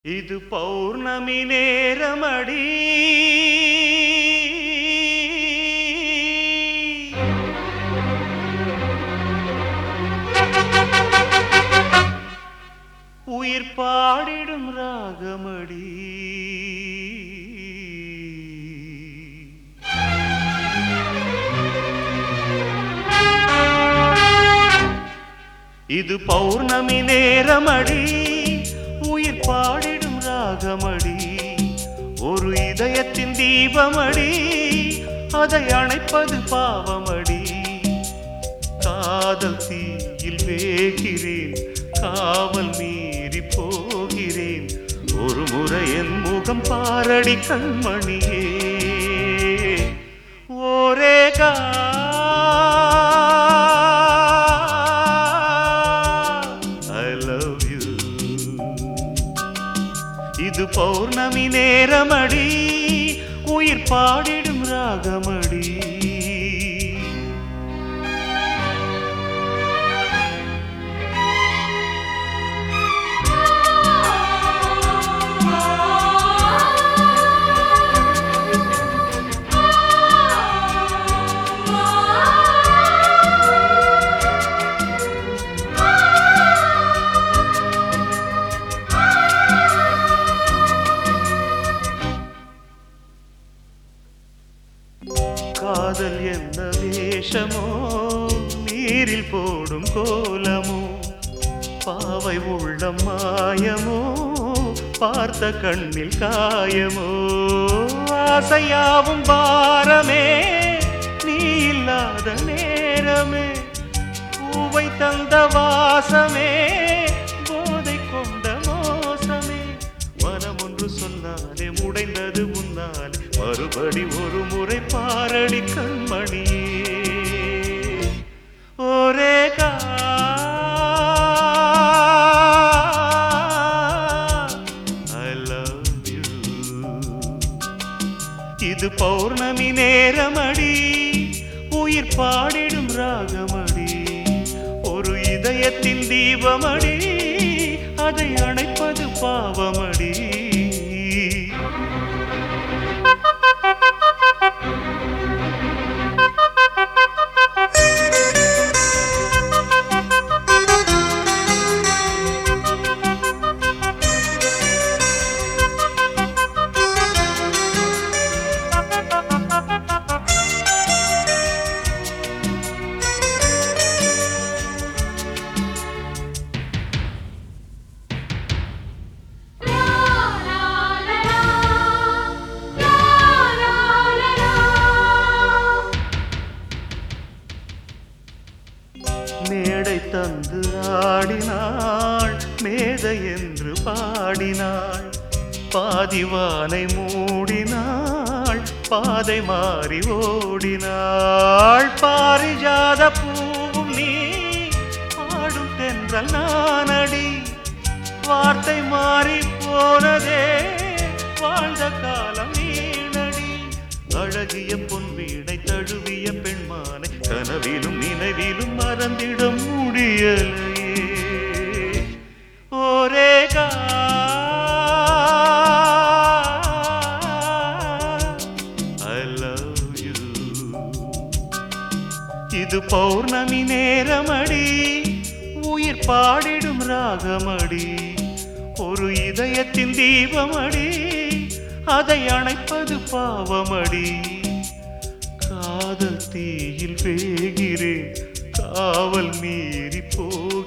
இது பௌர்ணமி நேரமடி உயிர் பாடிடும் ராகமடி இது பௌர்ணமி நேரமடி உயிர் பாடிடும் ராகமடி ஒரு இதயத்தின் தீபமடி அதை அணைப்பது பாவமடி காதல் தீயில் வேகிறேன் காவல் மீறி போகிறேன் ஒரு முறை என் முகம் பாரடி கண்மணியே ஓரேகா ஐ லவ் யூ இது பௌர்ணமி நேரமடி உயிர் பாடிடும் ராகமடி காதல் என்ன வேஷமோ நீரில் போடும் கோலமோ பாவை உள்ளம் மாயமோ பார்த்த கண்ணில் காயமோ ஆசையாவும் பாரமே நீ இல்லாத நேரமே பூவை தந்த வாசமே போதை கொண்ட மோசமே மனம் ஒன்று சொன்னாலே முடைந்தது முன்னாலே மறுபடி ஒரு முறை பாரடி கண்மணியே ஒரே ஐ லவ் யூ இது பௌர்ணமி நேரமடி உயிர் பாடிடும் ராகமடி ஒரு இதயத்தின் தீபமடி அதை அணைப்பது பாவமடி மேடை தந்து ஆடினாள் மேதை என்று பாடினாள் பாதிவானை மூடினாள் பாதை மாறி ஓடினாள் பாரிஜாத பூவும் நீ பாடும் தென்றல் நானடி வார்த்தை மாறி போனதே வாழ்ந்த காலம் நீனடி அழகிய பொன் வீணை தழுவிய பெண்மானை கனவிலும் நினைவிலும் மறந்திட முடியலையே ஒரேகா ஐ லவ் யூ இது பௌர்ணமி நேரமடி உயிர் பாடிடும் ராகமடி ஒரு இதயத்தின் தீபமடி அதை அணைப்பது பாவமடி காதல் தீயில் வேகிறேன் காவல் மீறி போகிறேன்